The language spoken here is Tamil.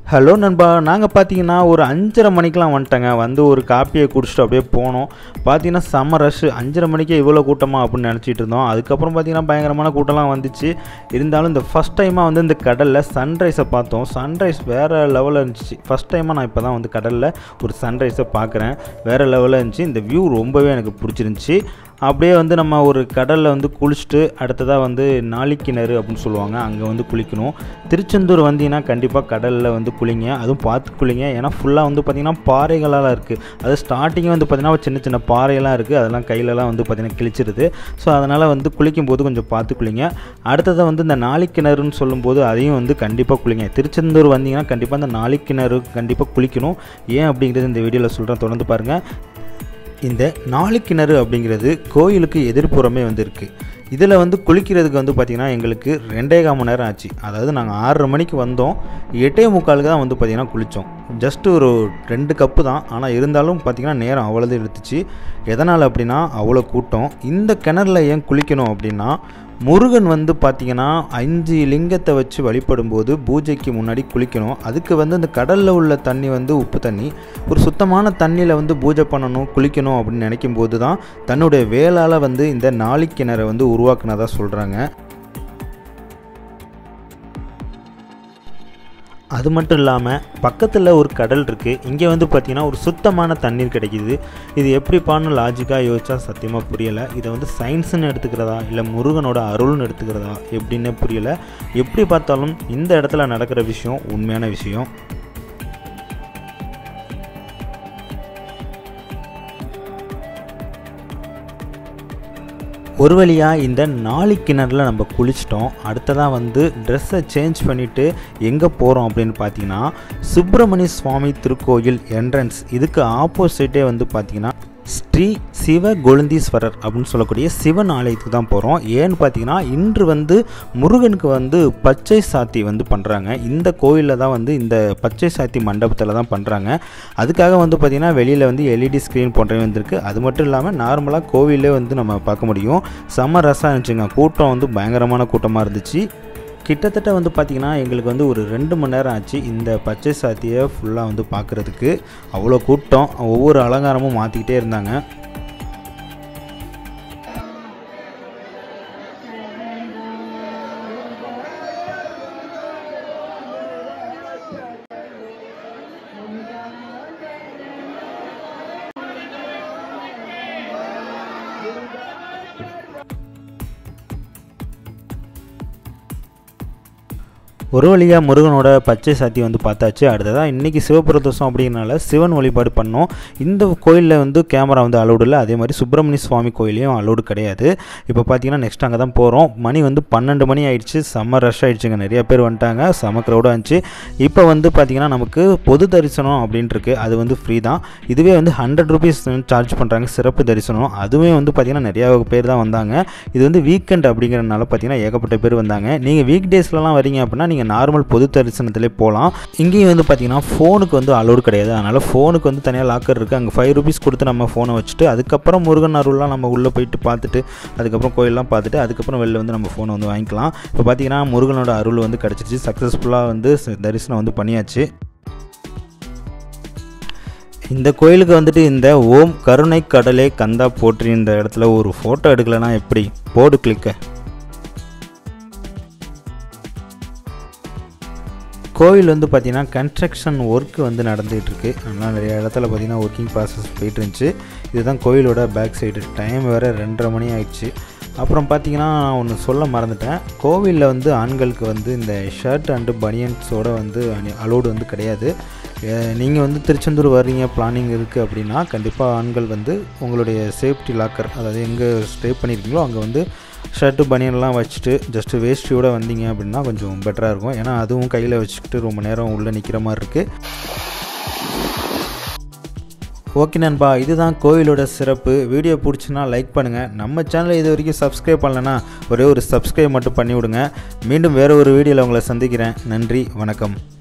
ஹலோ நண்பா நாங்கள் பார்த்தீங்கன்னா ஒரு அஞ்சரை மணிக்கெலாம் வந்துட்டோங்க வந்து ஒரு காப்பியை குடிச்சிட்டு அப்படியே போனோம் பார்த்தீங்கன்னா செம்ம ரஷ் அஞ்சரை மணிக்கே இவ்வளோ கூட்டமா அப்படின்னு நினச்சிட்டு இருந்தோம் அதுக்கப்புறம் பார்த்தீங்கன்னா பயங்கரமான கூட்டம்லாம் வந்துச்சு இருந்தாலும் இந்த ஃபஸ்ட் டைமாக வந்து இந்த கடலில் சன்ரைஸை பார்த்தோம் சன்ரைஸ் வேறு லெவலில் இருந்துச்சு ஃபஸ்ட் டைமாக நான் இப்போ தான் வந்து கடலில் ஒரு சன்ரைஸை பார்க்குறேன் வேறு லெவலில் இருந்துச்சு இந்த வியூ ரொம்பவே எனக்கு பிடிச்சிருந்துச்சி அப்படியே வந்து நம்ம ஒரு கடலில் வந்து குளிச்சுட்டு அடுத்ததாக வந்து நாளிக்கிணறு அப்படின்னு சொல்லுவாங்க அங்கே வந்து குளிக்கணும் திருச்செந்தூர் வந்தீங்கன்னா கண்டிப்பாக கடலில் வந்து குளிங்க அதுவும் பார்த்து குளிங்க ஏன்னா ஃபுல்லாக வந்து பார்த்திங்கன்னா பாறைகளால் இருக்குது அது ஸ்டார்டிங்கே வந்து பார்த்திங்கன்னா சின்ன சின்ன பாறையெல்லாம் இருக்குது அதெல்லாம் கையிலலாம் வந்து பார்த்திங்கன்னா கிழிச்சிருது ஸோ அதனால் வந்து குளிக்கும்போது கொஞ்சம் பார்த்து குளிங்க அடுத்ததாக வந்து இந்த நாளிக்கிணறுன்னு சொல்லும்போது அதையும் வந்து கண்டிப்பாக குளிங்க திருச்செந்தூர் வந்தீங்கன்னா கண்டிப்பாக இந்த நாளிக்கிணறு கண்டிப்பாக குளிக்கணும் ஏன் அப்படிங்கிறது இந்த வீடியோவில் சொல்கிறேன் தொடர்ந்து பாருங்கள் இந்த நாளுக்கிணறு அப்படிங்கிறது கோயிலுக்கு எதிர்ப்புறமே வந்து இருக்குது இதில் வந்து குளிக்கிறதுக்கு வந்து பார்த்திங்கன்னா எங்களுக்கு ரெண்டே கால் மணி நேரம் ஆச்சு அதாவது நாங்கள் ஆறரை மணிக்கு வந்தோம் எட்டே முக்காலுக்கு தான் வந்து பார்த்திங்கன்னா குளித்தோம் ஜஸ்ட்டு ஒரு ரெண்டு கப்பு தான் ஆனால் இருந்தாலும் பார்த்திங்கன்னா நேரம் அவ்வளோது எடுத்துச்சு எதனால் அப்படின்னா அவ்வளோ கூட்டம் இந்த கிணறுல ஏன் குளிக்கணும் அப்படின்னா முருகன் வந்து பார்த்திங்கன்னா அஞ்சு லிங்கத்தை வச்சு வழிபடும்போது பூஜைக்கு முன்னாடி குளிக்கணும் அதுக்கு வந்து இந்த கடலில் உள்ள தண்ணி வந்து உப்பு தண்ணி ஒரு சுத்தமான தண்ணியில் வந்து பூஜை பண்ணணும் குளிக்கணும் அப்படின்னு நினைக்கும் போது தான் தன்னுடைய வேளால் வந்து இந்த நாளிக்கிணறை வந்து உருவாக்குனதாக சொல்கிறாங்க அது மட்டும் இல்லாமல் பக்கத்தில் ஒரு கடல் இருக்குது இங்கே வந்து பார்த்திங்கன்னா ஒரு சுத்தமான தண்ணீர் கிடைக்கிது இது எப்படிப்பான்னு லாஜிக்காக யோசிச்சா சத்தியமாக புரியலை இதை வந்து சயின்ஸுன்னு எடுத்துக்கிறதா இல்லை முருகனோட அருள்னு எடுத்துக்கிறதா எப்படின்னு புரியலை எப்படி பார்த்தாலும் இந்த இடத்துல நடக்கிற விஷயம் உண்மையான விஷயம் ஒரு வழியாக இந்த நாலு கிணறுல நம்ம குளிச்சிட்டோம் அடுத்ததாக வந்து ட்ரெஸ்ஸை சேஞ்ச் பண்ணிவிட்டு எங்கே போகிறோம் அப்படின்னு பார்த்தீங்கன்னா சுப்பிரமணிய சுவாமி திருக்கோயில் என்ட்ரன்ஸ் இதுக்கு ஆப்போசிட்டே வந்து பார்த்திங்கன்னா ஸ்ரீ சிவ கொழுந்தீஸ்வரர் அப்படின்னு சொல்லக்கூடிய சிவன் ஆலயத்துக்கு தான் போகிறோம் ஏன்னு பார்த்தீங்கன்னா இன்று வந்து முருகனுக்கு வந்து பச்சை சாத்தி வந்து பண்ணுறாங்க இந்த கோயிலில் தான் வந்து இந்த பச்சை சாத்தி மண்டபத்தில் தான் பண்ணுறாங்க அதுக்காக வந்து பார்த்திங்கன்னா வெளியில் வந்து எல்இடி ஸ்க்ரீன் போன்றவை வந்திருக்கு அது மட்டும் இல்லாமல் நார்மலாக கோவிலே வந்து நம்ம பார்க்க முடியும் செம்ம ரசம் இருந்துச்சுங்க கூட்டம் வந்து பயங்கரமான கூட்டமாக இருந்துச்சு கிட்டத்தட்ட வந்து பார்த்திங்கன்னா எங்களுக்கு வந்து ஒரு ரெண்டு மணி நேரம் ஆச்சு இந்த பச்சை சாத்தியை ஃபுல்லாக வந்து பார்க்குறதுக்கு அவ்வளோ கூட்டம் ஒவ்வொரு அலங்காரமும் மாற்றிக்கிட்டே இருந்தாங்க ஒரு வழியாக முருகனோட பச்சை சாத்தி வந்து பார்த்தாச்சு அடுத்ததாக இன்றைக்கி சிவபிரதோஷம் அப்படிங்கிறனால சிவன் வழிபாடு பண்ணோம் இந்த கோயிலில் வந்து கேமரா வந்து அலௌடு இல்லை அதே மாதிரி சுப்பிரமணிய சுவாமி கோயிலையும் அலௌடு கிடையாது இப்போ பார்த்தீங்கன்னா நெக்ஸ்ட் அங்கே தான் போகிறோம் மணி வந்து பன்னெண்டு மணி ஆயிடுச்சு செம்ம ரஷ் ஆயிடுச்சுங்க நிறைய பேர் வந்துட்டாங்க செம்ம க்ரௌடாக இருந்துச்சு இப்போ வந்து பார்த்திங்கன்னா நமக்கு பொது தரிசனம் அப்படின்ட்டு இருக்கு அது வந்து ஃப்ரீ தான் இதுவே வந்து ஹண்ட்ரட் ருபீஸ் சார்ஜ் பண்ணுறாங்க சிறப்பு தரிசனம் அதுவே வந்து பார்த்திங்கன்னா நிறையா பேர் தான் வந்தாங்க இது வந்து வீக்கெண்ட் அப்படிங்கிறனால பார்த்தீங்கன்னா ஏகப்பட்ட பேர் வந்தாங்க நீங்கள் வீக் டேஸ்லலாம் வரீங்க அப்படின்னா நீங்கள் நார்மல் பொது தரிசனத்திலே போகலாம் இங்கேயும் வந்து பார்த்தீங்கன்னா ஃபோனுக்கு வந்து அலோடு கிடையாது அதனால் ஃபோனுக்கு வந்து தனியாக லாக்கர் இருக்குது அங்கே ஃபைவ் ருபீஸ் கொடுத்து நம்ம ஃபோனை வச்சுட்டு அதுக்கப்புறம் முருகன் அருள்லாம் நம்ம உள்ளே போயிட்டு பார்த்துட்டு அதுக்கப்புறம் கோயிலெலாம் பார்த்துட்டு அதுக்கப்புறம் வெளில வந்து நம்ம ஃபோனை வந்து வாங்கிக்கலாம் இப்போ பார்த்தீங்கன்னா முருகனோட அருள் வந்து கிடச்சிருச்சு சக்ஸஸ்ஃபுல்லாக வந்து தரிசனம் வந்து பண்ணியாச்சு இந்த கோயிலுக்கு வந்துட்டு இந்த ஓம் கருணை கடலே கந்தா போற்றி இந்த இடத்துல ஒரு ஃபோட்டோ எடுக்கலைன்னா எப்படி போடு கிளிக்க கோவில் வந்து பார்த்திங்கன்னா கன்ஸ்ட்ரக்ஷன் ஒர்க் வந்து நடந்துகிட்டு இருக்கு அதனால் நிறைய இடத்துல பார்த்திங்கன்னா ஒர்க்கிங் ப்ராசஸ் போயிட்டு இருந்துச்சு இதுதான் கோயிலோட பேக் சைடு டைம் வேறு ரெண்டரை மணி ஆயிடுச்சு அப்புறம் பார்த்தீங்கன்னா நான் ஒன்று சொல்ல மறந்துட்டேன் கோவிலில் வந்து ஆண்களுக்கு வந்து இந்த ஷர்ட் அண்டு பனியன்ஸோட வந்து அலோடு வந்து கிடையாது நீங்கள் வந்து திருச்செந்தூர் வர்றீங்க பிளானிங் இருக்குது அப்படின்னா கண்டிப்பாக ஆண்கள் வந்து உங்களுடைய சேஃப்டி லாக்கர் அதாவது எங்கே ஸ்டே பண்ணியிருக்கீங்களோ அங்கே வந்து ஷர்ட்டு பனியன்லாம் வச்சுட்டு ஜஸ்ட்டு வேஷ்டியோடு வந்தீங்க அப்படின்னா கொஞ்சம் பெட்டராக இருக்கும் ஏன்னா அதுவும் கையில் வச்சுக்கிட்டு ரொம்ப நேரம் உள்ளே நிற்கிற மாதிரி இருக்குது ஓகே நண்பா இதுதான் கோவிலோட சிறப்பு வீடியோ பிடிச்சுன்னா லைக் பண்ணுங்கள் நம்ம சேனலை இது வரைக்கும் சப்ஸ்கிரைப் பண்ணலன்னா ஒரே ஒரு சப்ஸ்கிரைப் மட்டும் பண்ணி விடுங்க மீண்டும் வேறு ஒரு வீடியோவில் உங்களை சந்திக்கிறேன் நன்றி வணக்கம்